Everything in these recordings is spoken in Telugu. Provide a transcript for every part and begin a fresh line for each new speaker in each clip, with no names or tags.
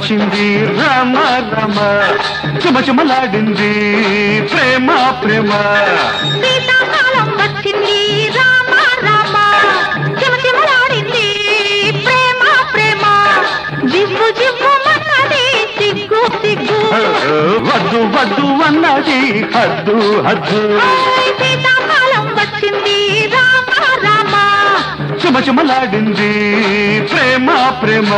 వచ్చింది రామ రామ చుమచుమలాడింది ప్రేమ ప్రేమ
సీతాకాలం వచ్చింది రామ రామ చిమచిమలాడింది ప్రేమ ప్రేమ జివ్వు జివ్వు మన్నది సిగ్గు సిగ్గు
వద్దు వద్దు అన్నది హద్దు హద్దు
హాయ్ సీతాకాలం వచ్చింది రామ రామ
చుమచుమలాడింది ప్రేమ ప్రేమ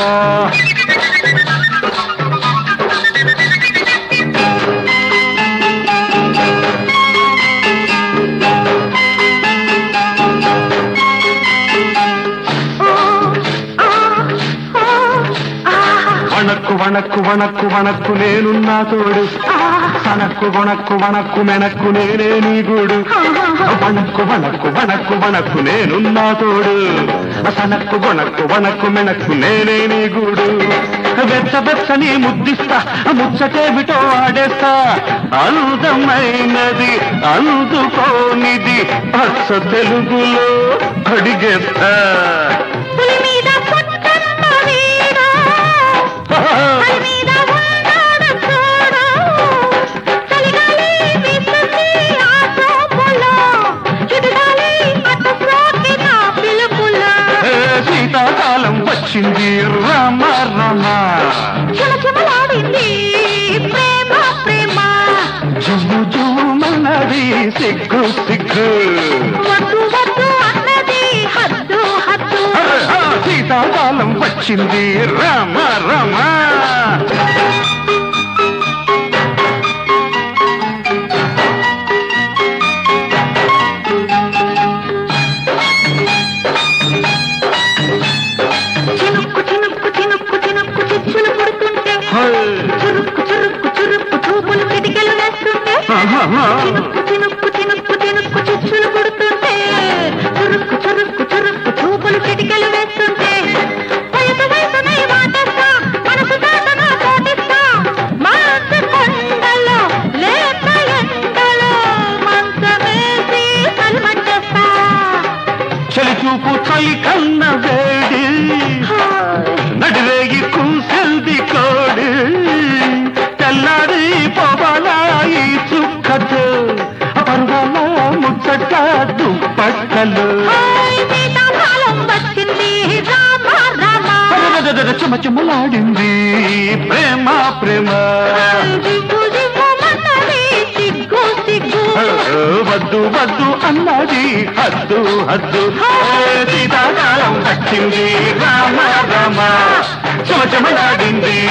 ఓ ఆ ఓ ఆ
వణక్కు వణక్కు వణక్కు వణక్కు నేనున్నా తోడు సనక్కు వణక్కు వణక్కు మెనక్కు నేనే నీ గూడు వణక్కు వణక్కు వణక్కు వణక్కు నేనున్నా తోడు సనక్కు వణక్కు వణక్కు మెనక్కు నేనే నీ గూడు వెచ్చ వెచ్చని ముద్దిస్తా ముచ్చటేమిటో ఆడేస్తా అందమైనది అందుకోనిది అచ్చ తెలుగులో అడిగేస్తా
పులి మీద పుట్టన్న వీడు పులి మీద ఉన్నాడు చూడు చలిగాలి వీస్తుంది ఆ చూపులో చిరుగాలి అటు సోకిన పిలుపులో
ఏ శీతాకాలం వచ్చింది రామ రామ
చిమచిమలాడింది ప్రేమ ప్రేమ
జుమ్ము జుమ్మన్నది సిగ్గు సిగ్గు
వద్దు వద్దు అన్నది హద్దు హద్దు
అరే, ఆ శీతాకాలం వచ్చింది రామ రామ
చినుక్కు చినుక్కు చినుక్కు చినుక్కు చిచ్చులు పుడుతుంటే
హై.
చురుక్కు చురుక్కు చురుక్కు చూపులు కిటికలు వేస్తుంటే
ఆహాహా.
చినుక్కు చినుక్కు చినుక్కు చినుక్కు చిచ్చులు పుడుతుంటే చురుక్కు చురుక్కు చురుక్కు చూపులు కిటికలు వేస్తుంటే వయసు వయసునై వాటేస్తా మనసు దాటన తోటిస్తా మనసు కొండలో లేత ఎండలో మంచమేసి కల్మట్టేస్తా
చలి చూపు చలి కన్న వేడి నడిరేగి కూసెల్ది కోడి తెల్లారి పోవాలా ఈ చుక్కతో పర్వాల ముచ్చట దుప్పట్టలు
హాయ్ సీతాకాలం వచ్చింది రామ రామ
చెమచెమలాడింది ప్రేమ ప్రేమ
జిగ్గు జిగ్గు మన్నది సిగ్గు సిగ్గు
వద్దు వద్దు అన్నది హద్దు హద్దు ఏ సీతాకాలం వచ్చింది రామ రామ చెమచెమలాడింది